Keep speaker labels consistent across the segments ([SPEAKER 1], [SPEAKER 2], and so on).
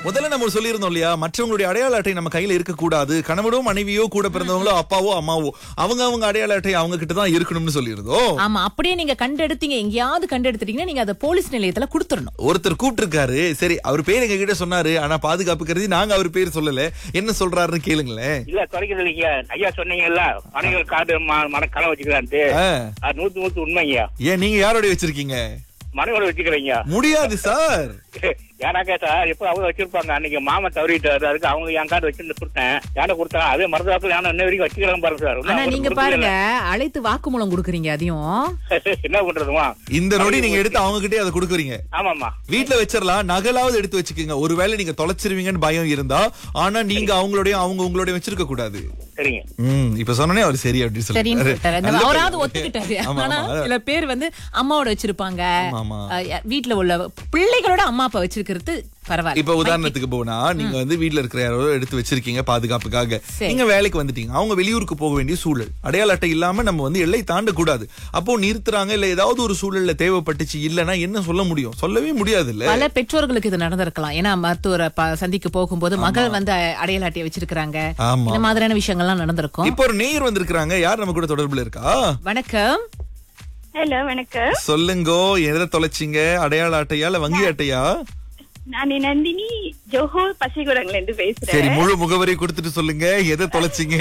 [SPEAKER 1] முதல்ல நம்ம சொல்லியிருந்தோம் இல்லையா மற்றவங்களுடைய அடையாள அட்டை நம்ம கையில இருக்க கூடாது கணவனோ மனைவியோ கூட பிறந்தவங்களோ அப்பாவோ அம்மாவோ அவங்க அவங்க அடையாள அட்டை அவங்க கிட்ட தான் இருக்கணும்னு சொல்லியிருந்தோம்
[SPEAKER 2] ஆமா அப்படியே நீங்க கண்டெடுத்தீங்க எங்கேயாவது கண்டெடுத்துட்டீங்கன்னா நீங்க அதை போலீஸ் நிலையத்துல கொடுத்துடணும்
[SPEAKER 1] ஒருத்தர் கூப்பிட்டிருக்காரு சரி அவர் பேர் எங்க கிட்ட சொன்னாரு ஆனா பாதுகாப்பு கருதி நாங்க அவர் பேர் சொல்லல என்ன சொல்றாருன்னு கேளுங்களேன்
[SPEAKER 3] இல்ல குறைக்கிறது இல்லைங்க ஐயா சொன்னீங்கல்ல மனைகள் காடு ம- மன கலம் வச்சுக்கிறான்ட்டு
[SPEAKER 1] ஆ.
[SPEAKER 3] அது நூத்து நூத்து உண்மைங்க
[SPEAKER 1] ஏன் நீங்க யாரோட வச்சிருக்கீங்க
[SPEAKER 3] மனைவோட வச்சுக்கிறீங்க
[SPEAKER 1] முடியாது சார்
[SPEAKER 3] ஏன்னாக்கா சார் எப்போ அவங்க வச்சிருப்பாங்க அன்னைக்கு மாமா தவறிட்டாரு அதுக்கு அவங்க என் கார்டு வச்சிருந்து கொடுத்தேன் யானை கொடுத்தாங்க அதே மருதாக்கள் யானை இன்ன வரைக்கும் வச்சுக்கிறாங்க பாருங்க சார் இன்னும்
[SPEAKER 2] ஆனா
[SPEAKER 3] அவருக்கு
[SPEAKER 2] நீங்க
[SPEAKER 3] கொடுக்கவே
[SPEAKER 2] பாருங்க அழைத்து வாக்குமூலம் கொடுக்குறீங்க அதையும்
[SPEAKER 3] இல்ல. என்ன பண்றதுமா
[SPEAKER 1] இந்த நொடி நீங்க எடுத்து அவங்க கிட்டே அதை கொடுக்குறீங்க
[SPEAKER 3] ஆமாமா
[SPEAKER 1] வீட்ல வச்சிடலாம் நகலாவது எடுத்து வச்சுக்கோங்க ஒருவேளை நீங்க தொலைச்சிருவீங்கன்னு பயம் இருந்தா ஆனா நீங்க அவங்களுடைய அவங்க உங்களுடைய வச்சிருக்க கூடாது
[SPEAKER 3] சரிங்க
[SPEAKER 1] ம் இப்ப சொன்னனே அவர் சரி அப்படின்னு
[SPEAKER 2] சரின்னு
[SPEAKER 1] சொல்லிட்டாரு
[SPEAKER 2] சொல்லிட்டாரு இந்த
[SPEAKER 1] நல்ல
[SPEAKER 2] அவராவது
[SPEAKER 1] பையன்.
[SPEAKER 2] ஒத்துக்கிட்டாரு
[SPEAKER 1] ஆமா,
[SPEAKER 2] ஆனா
[SPEAKER 1] ஆமா.
[SPEAKER 2] சில பேர் வந்து அம்மாவோட வச்சிருப்பாங்க
[SPEAKER 1] ஆமா, ஆமா.
[SPEAKER 2] அஹ், வீட்ல உள்ள பிள்ளைகளோட அம்மா அப்பா வச்சிருக்கிறது பரவாயில்ல
[SPEAKER 1] இப்ப உதாரணத்துக்கு போனா நீங்க வந்து வீட்ல இருக்கிற யாரோ எடுத்து வச்சிருக்கீங்க பாதுகாப்புக்காக
[SPEAKER 2] சரி.
[SPEAKER 1] நீங்க வேலைக்கு வந்துட்டீங்க அவங்க வெளியூருக்கு போக வேண்டிய சூழல் அடையாள அட்டை இல்லாம நம்ம வந்து எல்லை தாண்ட கூடாது அப்போ நிறுத்துறாங்க இல்ல ஏதாவது ஒரு சூழல்ல தேவைப்பட்டுச்சு இல்லனா என்ன சொல்ல முடியும் சொல்லவே முடியாது இல்ல
[SPEAKER 2] பல பெற்றோர்களுக்கு இது நடந்திருக்கலாம் ஏன்னா மருத்துவரை ப- சந்திக்க போகும்போது மகள் வந்து அ- அடையாள அட்டையை வச்சிருக்காங்க
[SPEAKER 1] ஆமா.
[SPEAKER 2] இந்த மாதிரியான விஷயங்கள்லாம் நடந்திருக்கும்
[SPEAKER 1] இப்போ ஒரு நேயர் வந்திருக்காங்க யார் நம்ம கூட தொடர்புல இருக்கா
[SPEAKER 2] வணக்கம்
[SPEAKER 4] ஹலோ வணக்கம்
[SPEAKER 1] சொல்லுங்கோ எதை தொலைச்சிங்க அடையாள அட்டையா இல்ல வங்கி அட்டையா
[SPEAKER 4] நான் நந்தினி ஜோஹோ பசிகுடங்கல இருந்து
[SPEAKER 1] சரி
[SPEAKER 4] பேசுறேன்
[SPEAKER 1] முழு முகவரி கொடுத்துட்டு சொல்லுங்க எதை தொலைச்சிங்க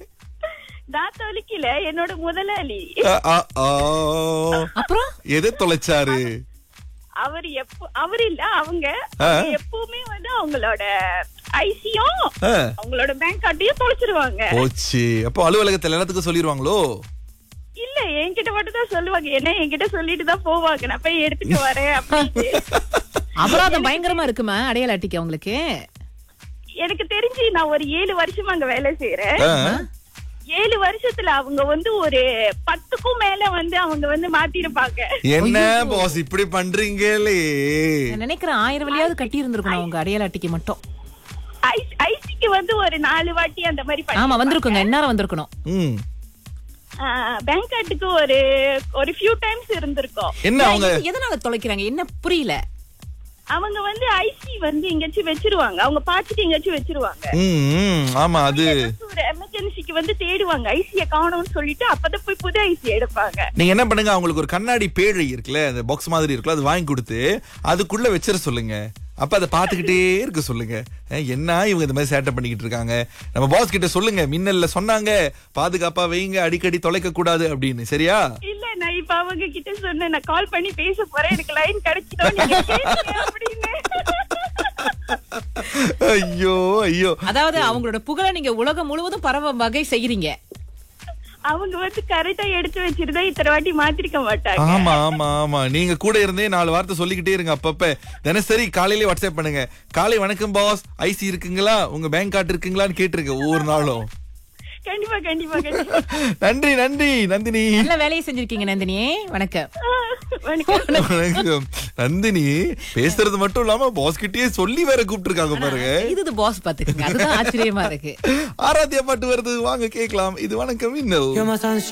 [SPEAKER 4] நான் தொலைக்கல என்னோட முதலாளி
[SPEAKER 1] அ, அ, ஆ.
[SPEAKER 2] அப்புறம்
[SPEAKER 1] எதை தொலைச்சாரு
[SPEAKER 4] அவர் எப்போ அவர் இல்ல அவங்க
[SPEAKER 1] ஆ.
[SPEAKER 4] அவங்க எப்பவுமே வந்து அவங்களோட ஐசியும்
[SPEAKER 1] ஆ.
[SPEAKER 4] அவங்களோட பேங்க் கார்டையும் தொலைச்சிருவாங்க
[SPEAKER 1] போச்சு அப்போ அலுவலகத்துல எல்லாத்துக்கும் சொல்லிருவாங்களோ
[SPEAKER 4] இல்ல என்கிட்ட மட்டும் தான் சொல்லுவாங்க என்ன என்கிட்ட சொல்லிட்டு தான் போவாங்க நான் போய் எடுத்துட்டு வரேன் அப்படின்னு
[SPEAKER 2] அபராதம் பயங்கரமா இருக்குமா அடையாள அட்டைக்கு அவங்களுக்கு
[SPEAKER 4] எனக்கு தெரிஞ்சு நான் ஒரு ஏழு வருஷமா அங்க வேலை செய்யறேன்
[SPEAKER 1] ஆ.
[SPEAKER 4] ஏழு வருஷத்துல அவங்க வந்து ஒரு பத்துக்கும் மேல வந்து அவங்க வந்து மாத்திருப்பாங்க
[SPEAKER 1] என்ன பாஸ் இப்படி பண்றீங்களே
[SPEAKER 2] நான் நினைக்கிறேன் ஆயிரம் வழியாவது கட்டி இருந்திருக்கணும் அவங்க அடையாள அட்டைக்கு மட்டும்
[SPEAKER 4] ஐசிக்கு வந்து ஒரு நாலு வாட்டி அந்த மாதிரி
[SPEAKER 2] ஆமா
[SPEAKER 4] பண்ணி
[SPEAKER 2] வந்திருக்குங்க எந்நேரம் வந்திருக்கணும்
[SPEAKER 1] ம்
[SPEAKER 4] பேங்க் கார்டுக்கு ஒரு ஒரு ஃபியூ டைம்ஸ் இருந்திருக்கும்
[SPEAKER 1] என்ன அவங்க
[SPEAKER 2] இது எதனால தொலைக்கிறாங்க என்ன புரியல
[SPEAKER 4] அவங்க வந்து ஐசி வந்து எங்கேயாச்சும் வச்சிருவாங்க அவங்க பாத்துட்டு எங்கேயாச்சும் வச்சிருவாங்க
[SPEAKER 1] ம், ம், ஆமா அது
[SPEAKER 4] ஒரு எமர்ஜென்சிக்கு வந்து தேடுவாங்க ஐசிய காணோம்னு சொல்லிட்டு அப்பதான் போய் புது ஐசி எடுப்பாங்க
[SPEAKER 1] நீங்க என்ன பண்ணுங்க அவங்களுக்கு ஒரு கண்ணாடி பேழை இருக்குல்ல அந்த பாக்ஸ் மாதிரி இருக்குல்ல அது வாங்கி கொடுத்து அதுக்குள்ள வச்சிட சொல்லுங்க அப்ப அதை பாத்துக்கிட்டே இருக்க சொல்லுங்க அஹ், என்ன இவங்க இந்த மாதிரி சேட்டை பண்ணிக்கிட்டு இருக்காங்க நம்ம பாஸ் கிட்ட சொல்லுங்க மின்னல்ல சொன்னாங்க பாதுகாப்பா வைங்க அடிக்கடி தொலைக்க கூடாது அப்படின்னு சரியா
[SPEAKER 4] இல்ல நான் இப்ப அவங்க கிட்ட சொன்னேன் நான் கால் பண்ணி பேச போறேன் எனக்கு லைன் கிடைச்சிடும் நீங்க பேசுங்க அப்படின்னு
[SPEAKER 1] ஐயோ ஐயோ
[SPEAKER 2] அதாவது அவங்களோட புகழை நீங்க உலகம் முழுவதும் பரவ வகை செய்யறீங்க
[SPEAKER 4] அவங்க வந்து கரெக்டா எடுத்து வச்சிருந்தா இத்தனை வாட்டி மாத்திருக்க மாட்டாங்க
[SPEAKER 1] ஆமா ஆமா ஆமா நீங்க கூட இருந்தே நாலு வார்த்தை சொல்லிக்கிட்டே இருங்க அப்பப்ப தினசரி காலையிலே வாட்ஸ்அப் பண்ணுங்க காலை வணக்கம் பாஸ் ஐசி இருக்குங்களா உங்க பேங்க் கார்டு இருக்குங்களான்னு கேட்டிருக்க ஒவ்வொரு நாளும்
[SPEAKER 4] கண்டிப்பா கண்டிப்பா கண்டிப்பா
[SPEAKER 1] நன்றி நன்றி நந்தினி
[SPEAKER 2] நல்ல வேலையை செஞ்சிருக்கீங்க நந்தினி வணக்கம்
[SPEAKER 4] வணக்கம்
[SPEAKER 1] வணக்கம். நந்தினி பேசுறது மட்டும் இல்லாம பாஸ் கிட்டயே சொல்லி வேற கூப்பிட்டு இருக்காங்க பாருங்க
[SPEAKER 2] இது பாஸ் பாத்துக்கங்க அதுதான் ஆச்சரியமா இருக்கு
[SPEAKER 1] ஆராத்தியா பாட்டு வருது வாங்க கேக்கலாம் இது வணக்கம் இன்னும்